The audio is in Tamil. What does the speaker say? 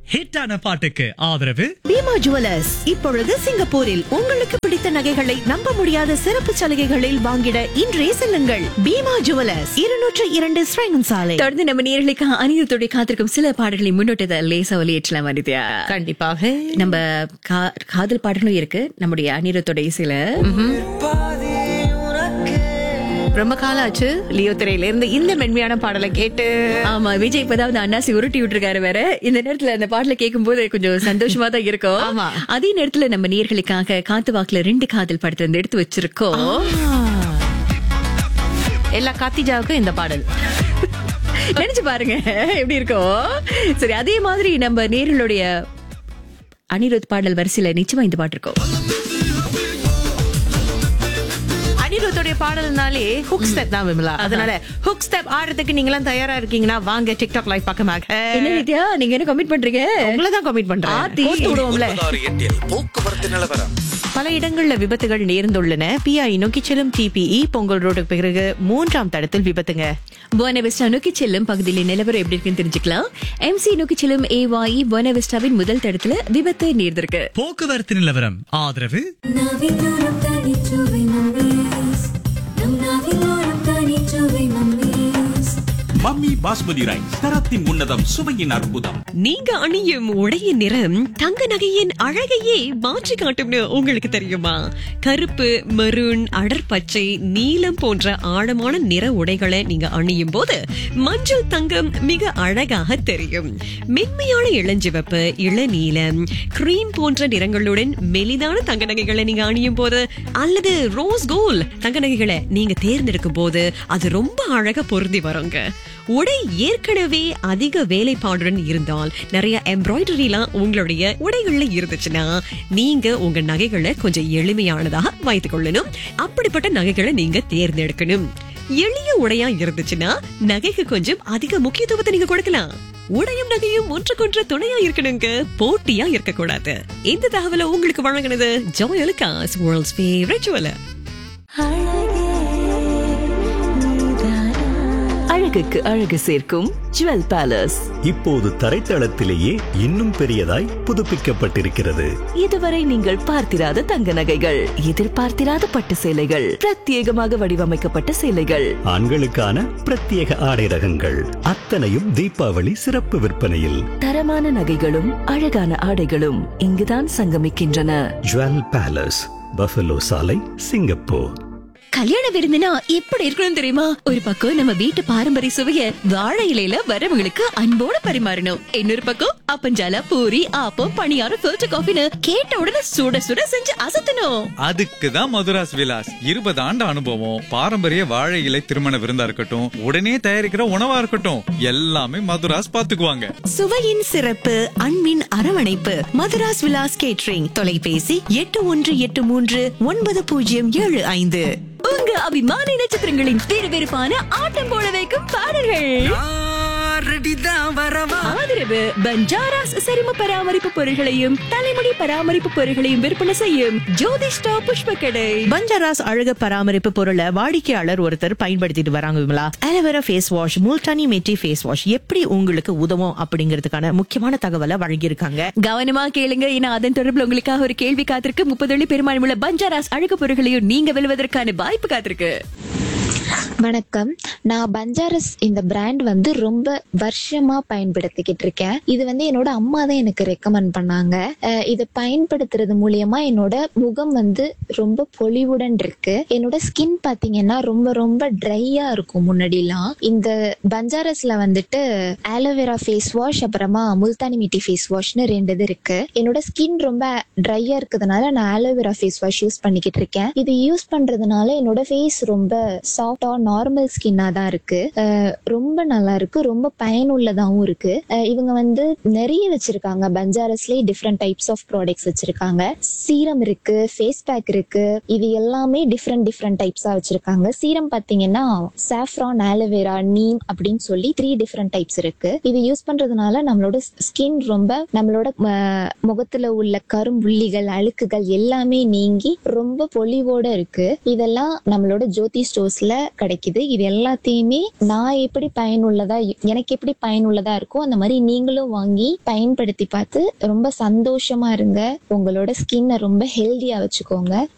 ஹிட்டான பாட்டுக்கு ஆதரவு பீமா ஜுவல்லர்ஸ் இப்பொழுது சிங்கப்பூரில் உங்களுக்கு பிடித்த நகைகளை நம்ப முடியாத சிறப்பு சலுகைகளில் வாங்கிட இன்றே செல்லுங்கள் பீமா ஜுவல்லர்ஸ் இருநூற்று இரண்டு ஸ்ரேங்கன் சாலை தொடர்ந்து நம்ம நேர்களுக்கு அணியத்தோட காத்திருக்கும் சில பாடல்களை முன்னோட்டத்தை லேசா ஒலியேற்றலாம் வனிதா கண்டிப்பாக நம்ம கா- காதல் பாடல்களும் இருக்கு நம்முடைய அனிருத்தோட இசையில ரொம்ப காலம் ஆச்சு லியோ திரையில இருந்து இந்த மென்மையான பாடலை கேட்டு ஆமா விஜய் இப்பதான் அண்ணாசி உருட்டி விட்டுருக்காரு வேற இந்த நேரத்துல அந்த பாடல கேட்கும் போது கொஞ்சம் சந்தோஷமா தான் இருக்கும் ஆமா. அதே நேரத்துல நம்ம நேர்களுக்காக காத்து வாக்குல ரெண்டு காதல் படத்தை வந்து எடுத்து வச்சிருக்கோம் எல்லா காத்திஜாவுக்கும் இந்த பாடல் நினைச்சு பாருங்க எப்படி இருக்கும் சரி அதே மாதிரி நம்ம நேர்களுடைய அனிருத் பாடல் வரிசையில நிச்சயமா இந்த பாட்டு இருக்கும் அனிருத்தோடைய பாடல்னாலே ஹுக் ஸ்டெப் தான் விமலா அதனால ஹுக் ஸ்டெப் ஆடுறதுக்கு நீங்க எல்லாம் தயாரா இருக்கீங்கன்னா வாங்க டிக்டாக் லைவ் பக்கமாக என்ன நித்யா நீங்க என்ன கமிட் பண்றீங்க உங்களை தான் கமிட் பண்றேன் ஆத்தி. கோர்த்து விடுவோம்ல ஒன்பதாறு எட்டில் போக்குவரத்து நிலவரம் பல இடங்கள்ல விபத்துகள் நேர்ந்துள்ளன பிஐ நோக்கி செல்லும் டிபிஇ பொங்கல் ரோடுக்கு பிறகு மூன்றாம் தடத்தில் விபத்துங்க புவனவிஸ்டா நோக்கி செல்லும் பகுதியில் நிலவரம் எப்படி இருக்குன்னு தெரிஞ்சுக்கலாம் எம்சி நோக்கி செல்லும் ஏவாயி புவனவிஸ்டாவின் முதல் தடத்துல விபத்து நேர்ந்திருக்கு போக்குவரத்து நிலவரம் ஆதரவு நாவிலோரம் தனிச்சுவை மம்மீஸ் நம் நாவிலோரம் தனிச்சுவை மம்மீஸ் மம்மி பாஸ்மதி ரைஸ் தரத்தின் உன்னதம் சுவையின் அற்புதம் நீங்க அணியும் உடையின் நிறம் தங்க நகையின் அழகையே மாற்றி காட்டும்னு உங்களுக்கு தெரியுமா கருப்பு மெரூன் அடர்பச்சை நீலம் போன்ற ஆழமான நிற உடைகளை நீங்க அணியும் போது மஞ்சள் தங்கம் மிக அழகாக தெரியும் மென்மையான இளஞ்சிவப்பு இளநீலம் கிரீம் போன்ற நிறங்களுடன் மெலிதான தங்க நகைகளை நீங்க அணியும் போது அல்லது ரோஸ் கோல் தங்க நகைகளை நீங்க தேர்ந்தெடுக்கும் போது அது ரொம்ப அழகா பொருந்தி வருங்க உடை ஏற்கனவே அதிக வேலைப்பாடுடன் இருந்தால் நிறைய எம்ப்ராய்டரிலாம் உங்களுடைய உடைகள்ல இருந்துச்சுன்னா நீங்க உங்க நகைகளை கொஞ்சம் எளிமையானதாக வைத்துக் கொள்ளணும் அப்படிப்பட்ட நகைகளை நீங்க தேர்ந்தெடுக்கணும் எளிய உடையா இருந்துச்சுன்னா நகைக்கு கொஞ்சம் அதிக முக்கியத்துவத்தை நீங்க கொடுக்கலாம் உடையும் நகையும் ஒன்றுக்கொன்று துணையா இருக்கணுங்க போட்டியா இருக்கக்கூடாது இந்த தகவலை உங்களுக்கு வழங்கினது ஜோயலுக்காஸ் வேர்ல்ட்ஸ் ஃபேவரட் ஜுவலர் அழகுக்கு அழகு சேர்க்கும் ஜுவல் பேலஸ் இப்போது தரைத்தளத்திலேயே இன்னும் பெரியதாய் புதுப்பிக்கப்பட்டிருக்கிறது இதுவரை நீங்கள் பார்த்திராத தங்க நகைகள் எதிர்பார்த்திராத பட்டு சேலைகள் பிரத்யேகமாக வடிவமைக்கப்பட்ட சேலைகள் ஆண்களுக்கான பிரத்யேக ஆடை ரகங்கள் அத்தனையும் தீபாவளி சிறப்பு விற்பனையில் தரமான நகைகளும் அழகான ஆடைகளும் இங்குதான் சங்கமிக்கின்றன ஜுவல் பேலஸ் பஃபலோ சாலை சிங்கப்பூர் கல்யாண விருந்துனா எப்படி இருக்கணும் தெரியுமா ஒரு பக்கம் நம்ம வீட்டு பாரம்பரிய சுவைய வாழை இலையில வரவங்களுக்கு அன்போட பரிமாறணும் இன்னொரு பக்கம் அப்பஞ்சால பூரி ஆப்பம் பணியாரம் ஃபில்டர் காஃபின்னு கேட்ட உடனே சுட சுட செஞ்சு அசத்தணும் அதுக்கு தான் மதுராஸ் விலாஸ் இருபது ஆண்டு அனுபவம் பாரம்பரிய வாழை இலை திருமண விருந்தா இருக்கட்டும் உடனே தயாரிக்கிற உணவா இருக்கட்டும் எல்லாமே மதுராஸ் பாத்துக்குவாங்க சுவையின் சிறப்பு அன்பின் அரவணைப்பு மதுராஸ் விலாஸ் கேட்ரிங் தொலைபேசி எட்டு ஒன்று எட்டு மூன்று ஒன்பது பூஜ்ஜியம் ஏழு ஐந்து உங்க அபிமான நட்சத்திரங்களின் விறுவிறுப்பான ஆட்டம் போட வைக்கும் பாடல்கள் ஆதரவு பஞ்சாராஸ் சரும பராமரிப்பு பொருட்களையும் தலைமுடி பராமரிப்பு பொருட்களையும் விற்பனை செய்யும் ஜோதிஷ்டா புஷ்ப கடை பஞ்சாராஸ் அழகு பராமரிப்பு பொருளை வாடிக்கையாளர் ஒருத்தர் பயன்படுத்திட்டு வராங்க Vimala aloe vera face wash multani mitti face wash எப்படி உங்களுக்கு உதவும் அப்படிங்கிறதுக்கான முக்கியமான தகவலை வழங்கியிருக்காங்க கவனமா கேளுங்க ஏன்னா அதன் தொடர்பில் உங்களுக்காக ஒரு கேள்வி காத்திருக்கு முப்பது வெள்ளி பெருமாள் உள்ள பஞ்சாராஸ் அழகு பொருட்களையும் நீங்க வெல்வதற்கான வாய்ப்பு காத்திருக்கு வணக்கம் நான் பஞ்சாரஸ் இந்த பிராண்ட் வந்து ரொம்ப வருஷமா பயன்படுத்திக்கிட்டு இருக்கேன் இது வந்து என்னோட அம்மா தான் எனக்கு ரெக்கமெண்ட் பண்ணாங்க அஹ் இதை பயன்படுத்துறது மூலியமா என்னோட முகம் வந்து ரொம்ப பொலிவுடன் இருக்கு என்னோட ஸ்கின் பாத்தீங்கன்னா ரொம்ப ரொம்ப ட்ரையா இருக்கும் முன்னாடிலாம் இந்த பஞ்சாரஸ்ல வந்துட்டு ஆலோவேரா ஃபேஸ் வாஷ் அப்புறமா முல்தானி மிட்டி ஃபேஸ் வாஷ்னு ரெண்டு இது இருக்கு என்னோட ஸ்கின் ரொம்ப ட்ரையா இருக்கிறதுனால நான் ஆலோவேரா ஃபேஸ் வாஷ் யூஸ் பண்ணிக்கிட்டு இருக்கேன் இது யூஸ் பண்றதுனால என்னோட ஃபேஸ் ரொம்ப சாஃப்டா நார்மல் ஸ்கின்னா தான் இருக்கு அஹ் ரொம்ப நல்லா இருக்கு ரொம்ப பயனுள்ளதாகவும் இருக்கு அஹ் இவங்க வந்து நிறைய வச்சிருக்காங்க பஞ்சாரஸ்லயே டிஃப்ரெண்ட் டைப்ஸ் ஆஃப் ப்ராடக்ட்ஸ் வச்சிருக்காங்க சீரம் இருக்கு ஃபேஸ் பேக் இருக்கு இது எல்லாமே டிஃப்ரெண்ட் டிஃப்ரெண்ட் டைப்ஸா வச்சிருக்காங்க சீரம் பாத்தீங்கன்னா சாஃப்ரான் ஆலோவேரா நீம் அப்படின்னு சொல்லி த்ரீ டிஃப்ரெண்ட் டைப்ஸ் இருக்கு இது யூஸ் பண்றதுனால நம்மளோட ஸ்கின் ரொம்ப நம்மளோட அஹ், முகத்துல உள்ள கரும்புள்ளிகள் அழுக்குகள் எல்லாமே நீங்கி ரொம்ப பொலிவோட இருக்கு இதெல்லாம் நம்மளோட ஜோதி ஸ்டோர்ஸ்ல கிடைக்குது இது எல்லாத்தையுமே நான் எப்படி பயனுள்ளதா எனக்கு எப்படி பயனுள்ளதா இருக்கோ அந்த மாதிரி நீங்களும் வாங்கி பயன்படுத்தி பார்த்து ரொம்ப சந்தோஷமா இருங்க உங்களோட ஸ்கின்னை ரொம்ப ஹெல்தியா வச்சுக்கோங்க